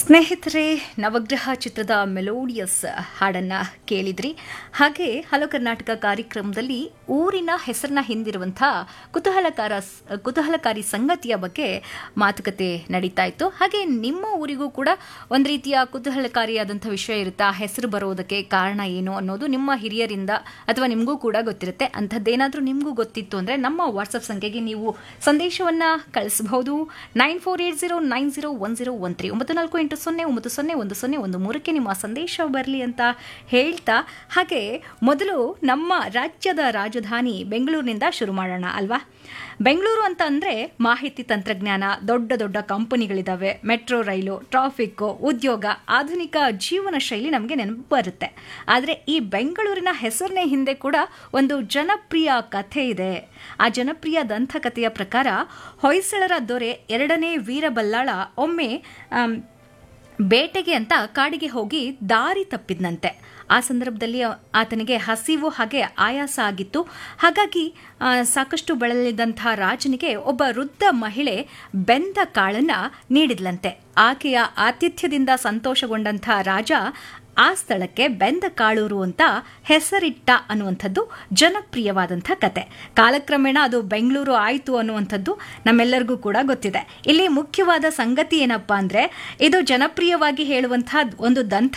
ಸ್ನೇಹಿತರೆ ನವಗ್ರಹ ಚಿತ್ರದ ಮೆಲೋಡಿಯಸ್ ಹಾಡನ್ನ ಕೇಳಿದ್ರಿ ಹಾಗೆ ಹಲೋ ಕರ್ನಾಟಕ ಕಾರ್ಯಕ್ರಮದಲ್ಲಿ ಊರಿನ ಹೆಸರನ್ನ ಹಿಂದಿರುವಂತಹ ಕುತೂಹಲಕಾರ ಕುತೂಹಲಕಾರಿ ಸಂಗತಿಯ ಬಗ್ಗೆ ಮಾತುಕತೆ ನಡೀತಾ ಇತ್ತು ಹಾಗೆ ನಿಮ್ಮ ಊರಿಗೂ ಕೂಡ ಒಂದು ರೀತಿಯ ಕುತೂಹಲಕಾರಿಯಾದಂಥ ವಿಷಯ ಇರುತ್ತೆ ಆ ಹೆಸರು ಬರೋದಕ್ಕೆ ಕಾರಣ ಏನು ಅನ್ನೋದು ನಿಮ್ಮ ಹಿರಿಯರಿಂದ ಅಥವಾ ನಿಮಗೂ ಕೂಡ ಗೊತ್ತಿರುತ್ತೆ ಅಂಥದ್ದೇನಾದರೂ ನಿಮಗೂ ಗೊತ್ತಿತ್ತು ಅಂದರೆ ನಮ್ಮ ವಾಟ್ಸಪ್ ಸಂಖ್ಯೆಗೆ ನೀವು ಸಂದೇಶವನ್ನು ಕಳಿಸಬಹುದು nine four eight zero nine zero one zero one three ಒಂಬತ್ತು ನಾಲ್ಕು ಎಂಟು ಸೊನ್ನೆ ಒಂಬತ್ತು ಸೊನ್ನೆ ಒಂದು ಸೊನ್ನೆ ಒಂದು ಮೂರಕ್ಕೆ ನಿಮ್ಮ ಸಂದೇಶ ಬರಲಿ ಅಂತ ಹೇಳ್ತಾ ಹಾಗೆ ಮೊದಲು ನಮ್ಮ ರಾಜ್ಯದ ರಾಜಧಾನಿ ಬೆಂಗಳೂರಿನಿಂದ ಶುರು ಮಾಡೋಣ ಅಲ್ವಾ ಬೆಂಗಳೂರು ಅಂತ ಅಂದರೆ ಮಾಹಿತಿ ತಂತ್ರಜ್ಞಾನ ದೊಡ್ಡ ದೊಡ್ಡ ಕಂಪನಿಗಳಿದ್ದಾವೆ ಮೆಟ್ರೋ ರೈಲು ಟ್ರಾಫಿಕ್ಕು ಉದ್ಯೋಗ ಆಧುನಿಕ ಜೀವನ ಶೈಲಿ ನಮಗೆ ನೆನಪು ಬರುತ್ತೆ ಆದರೆ ಈ ಬೆಂಗಳೂರಿನ ಹೆಸರನೇ ಹಿಂದೆ ಕೂಡ ಒಂದು ಜನಪ್ರಿಯ ಕಥೆ ಇದೆ ಆ ಜನಪ್ರಿಯ ದಂತಕಥೆಯ ಪ್ರಕಾರ ಹೊಯ್ಸಳರ ದೊರೆ ಎರಡನೇ ವೀರಬಲ್ಲಾಳ ಒಮ್ಮೆ ಆಮ್, ಬೇಟೆಗೆ ಅಂತ ಕಾಡಿಗೆ ಹೋಗಿ ದಾರಿ ತಪ್ಪಿದ್ನಂತೆ ಆ ಸಂದರ್ಭದಲ್ಲಿ ಆತನಿಗೆ ಹಸಿವು ಹಾಗೆ ಆಯಾಸ ಆಗಿತ್ತು ಹಾಗಾಗಿ ಆ, ಸಾಕಷ್ಟು ಬಳಲಿದಂಥ ರಾಜನಿಗೆ ಒಬ್ಬ ವೃದ್ಧ ಮಹಿಳೆ ಬೆಂದ ಕಾಳನ್ನ ನೀಡಿದ್ಲಂತೆ ಆಕೆಯ ಆತಿಥ್ಯದಿಂದ ಸಂತೋಷಗೊಂಡಂಥ ರಾಜ ಆ ಸ್ಥಳಕ್ಕೆ ಬೆಂದ ಕಾಳೂರು ಅಂತ ಹೆಸರಿಟ್ಟ ಅನ್ನುವಂಥದ್ದು ಜನಪ್ರಿಯವಾದಂಥ ಕತೆ ಕಾಲಕ್ರಮೇಣ ಅದು ಬೆಂಗಳೂರು ಆಯಿತು ಅನ್ನುವಂಥದ್ದು ನಮ್ಮೆಲ್ಲರಿಗೂ ಕೂಡ ಗೊತ್ತಿದೆ ಇಲ್ಲಿ ಮುಖ್ಯವಾದ ಸಂಗತಿ ಏನಪ್ಪಾ ಅಂದ್ರೆ ಇದು ಜನಪ್ರಿಯವಾಗಿ ಹೇಳುವಂತಹ ಒಂದು ದಂತ